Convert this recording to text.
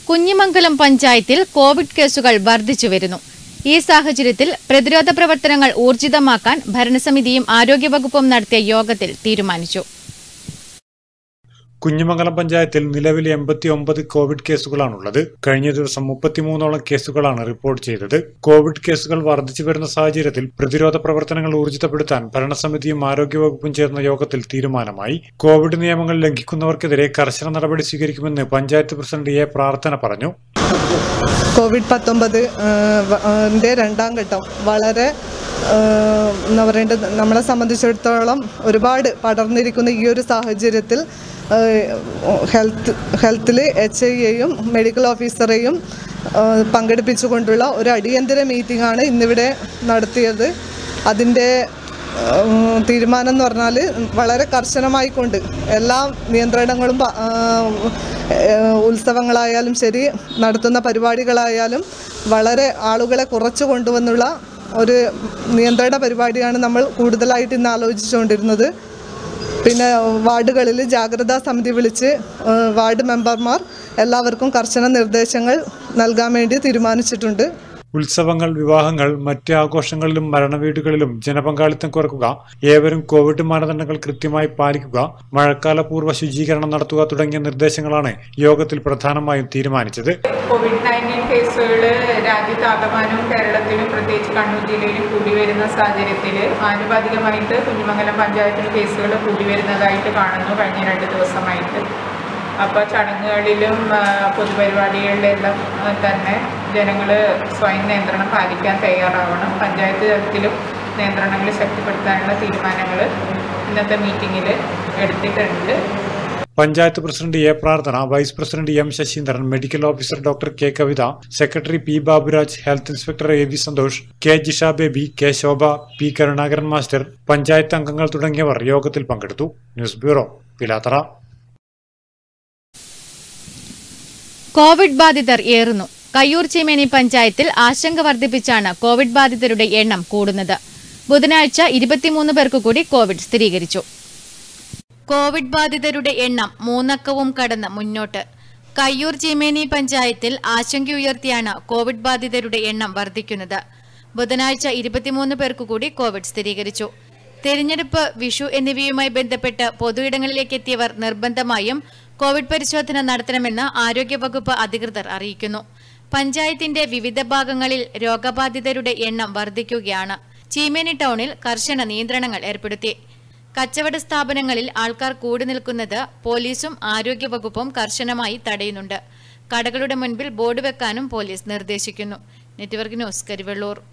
കുഞ്ഞിമംഗലം പഞ്ചായത്തിൽ കോവിഡ് കേസുകൾ വർദ്ധിച്ചു വരുന്നു ഈ സാഹചര്യത്തിൽ പ്രതിരോധ പ്രവർത്തനങ്ങൾ ഊർജിതമാക്കാൻ ഭരണസമിതിയും ആരോഗ്യവകുപ്പും നടത്തിയ യോഗത്തിൽ തീരുമാനിച്ചു കുഞ്ഞിമംഗലം പഞ്ചായത്തിൽ നിലവിൽ എൺപത്തി ഒമ്പത് കോവിഡ് കേസുകളാണുള്ളത് കഴിഞ്ഞ ദിവസം മുപ്പത്തിമൂന്നോളം കേസുകളാണ് റിപ്പോർട്ട് ചെയ്തത് കോവിഡ് കേസുകൾ വർദ്ധിച്ചു വരുന്ന സാഹചര്യത്തിൽ പ്രതിരോധ പ്രവർത്തനങ്ങൾ ഊർജിതപ്പെടുത്താൻ ഭരണസമിതിയും ആരോഗ്യവകുപ്പും ചേർന്ന യോഗത്തിൽ തീരുമാനമായി കോവിഡ് നിയമങ്ങൾ ലംഘിക്കുന്നവർക്കെതിരെ കർശന നടപടി സ്വീകരിക്കുമെന്ന് പഞ്ചായത്ത് പ്രസിഡന്റ് എ പ്രാർത്ഥന പറഞ്ഞു കോവിഡ് പത്തൊമ്പത് ന്റെ രണ്ടാം ഘട്ടം വളരെ ഏഹ്, എന്താ പറയേണ്ടത് നമ്മളെ സംബന്ധിച്ചിടത്തോളം ഒരുപാട് പടർന്നിരിക്കുന്ന ഈ ഒരു സാഹചര്യത്തിൽ ഏഹ്, ഹെൽത്ത് ഹെൽത്തിൽ എച്ച് ഐയെയും മെഡിക്കൽ ഓഫീസറെയും ഏഹ്, പങ്കെടുപ്പിച്ചുകൊണ്ടുള്ള ഒരു അടിയന്തര മീറ്റിംഗ് ആണ് ഇന്നിവിടെ നടത്തിയത് അതിൻ്റെ ഏഹ്, തീരുമാനം എന്ന് പറഞ്ഞാൽ വളരെ കർശനമായിക്കൊണ്ട് എല്ലാ നിയന്ത്രണങ്ങളും പ- ഏഹ്, ഏഹ്, ഉത്സവങ്ങളായാലും ശരി നടത്തുന്ന പരിപാടികളായാലും വളരെ ആളുകളെ കുറച്ച് കൊണ്ടുവന്നുള്ള ഒരു നിയന്ത്രണ പരിപാടിയാണ് നമ്മൾ കൂടുതലായിട്ട് ഇന്ന് ആലോചിച്ചുകൊണ്ടിരുന്നത് പിന്നെ വാർഡുകളിൽ ജാഗ്രതാ സമിതി വിളിച്ച് ഏഹ്, വാർഡ് മെമ്പർമാർ എല്ലാവർക്കും കർശന നിർദ്ദേശങ്ങൾ നൽകാൻ വേണ്ടി തീരുമാനിച്ചിട്ടുണ്ട് ഉത്സവങ്ങൾ വിവാഹങ്ങൾ മറ്റ് ആഘോഷങ്ങളിലും മരണവീടുകളിലും ജനപങ്കാളിത്തം കുറയ്ക്കുക ഏവരും കോവിഡ് മാനദണ്ഡങ്ങൾ കൃത്യമായി പാലിക്കുക മഴക്കാലപൂർവ്വ ശുചീകരണം നടത്തുക തുടങ്ങിയ നിർദ്ദേശങ്ങളാണ് യോഗത്തിൽ പ്രധാനമായും തീരുമാനിച്ചത് കോവിഡ് നയൻറ്റീൻ കേസുകൾ രാജ്യത്താകമാനവും കേരളത്തിലും പ്രത്യേകിച്ച് കണ്ണൂർ ജില്ലയിലും കൂടി വരുന്ന സാഹചര്യത്തിൽ ആനുപാതികമായിട്ട് കുഞ്ഞിമംഗലം പഞ്ചായത്തിൽ കേസുകൾ കൂടി വരുന്നതായിട്ട് കാണുന്നു കഴിഞ്ഞ രണ്ട് ദിവസമായിട്ട് അപ്പോൾ ചടങ്ങുകളിലും ആ, പൊതുപരിപാടികളിലെല്ലാം ആ, തന്നെ ജനങ്ങൾ സ്വയം നിയന്ത്രണം പാലിക്കാൻ തയ്യാറാവണം പഞ്ചായത്ത് തലത്തിലും നിയന്ത്രണങ്ങൾ ശക്തിപ്പെടുത്താനുള്ള തീരുമാനങ്ങൾ ഇന്നത്തെ മീറ്റിങ്ങിൽ എടുത്തിട്ടുണ്ട് panchayat president A Prarthana vice president M Sasheendran medical officer doctor K Kavitha secretary P Baburaj health inspector A V Santhosh K Jisha Baby K Shobha P Karunakaran master panchayat അംഗങ്ങൾ തുടങ്ങിയവർ യോഗത്തിൽ പങ്കെടുത്തു ന്യൂസ് ബ്യൂറോ പിലാത്തറ കോവിഡ് ബാധിതർ ഏറുന്നു കയ്യൂർ ചീമേനി പഞ്ചായത്തിൽ ആശങ്ക വർദ്ധിപ്പിച്ചാണ് കോവിഡ് ബാധിതരുടെ എണ്ണം കൂടുന്നത് ബുധനാഴ്ച ഇരുപത്തിമൂന്ന് പേർക്ക് കൂടി കോവിഡ് സ്ഥിരീകരിച്ചു കോവിഡ് ബാധിതരുടെ എണ്ണം മൂന്നക്കവും കടന്ന് മുന്നോട്ട് കയ്യൂർ ചീമേനി പഞ്ചായത്തിൽ ആശങ്കയുയർത്തിയാണ് കോവിഡ് ബാധിതരുടെ എണ്ണം വർദ്ധിക്കുന്നത് ബുധനാഴ്ച ഇരുപത്തിമൂന്ന് പേർക്ക് കൂടി കോവിഡ് സ്ഥിരീകരിച്ചു തെരഞ്ഞെടുപ്പ് വിഷു എന്നിവയുമായി ബന്ധപ്പെട്ട് പൊതുയിടങ്ങളിലേക്ക് എത്തിയവർ നിർബന്ധമായും കോവിഡ് പരിശോധന നടത്തണമെന്ന് ആരോഗ്യവകുപ്പ് അധികൃതർ അറിയിക്കുന്നു പഞ്ചായത്തിന്റെ വിവിധ ഭാഗങ്ങളിൽ രോഗബാധിതരുടെ എണ്ണം വർദ്ധിക്കുകയാണ് ചീമേനി ടൗണിൽ കർശന നിയന്ത്രണങ്ങൾ ഏർപ്പെടുത്തി കച്ചവട സ്ഥാപനങ്ങളിൽ ആൾക്കാർ കൂടി നിൽക്കുന്നത് പോലീസും ആരോഗ്യവകുപ്പും കർശനമായി തടയുന്നുണ്ട് കടകളുടെ മുൻപിൽ ബോർഡ് വെക്കാനും പോലീസ് നിർദ്ദേശിക്കുന്നു നെറ്റ്വർക്ക് ന്യൂസ് കരിവെള്ളൂർ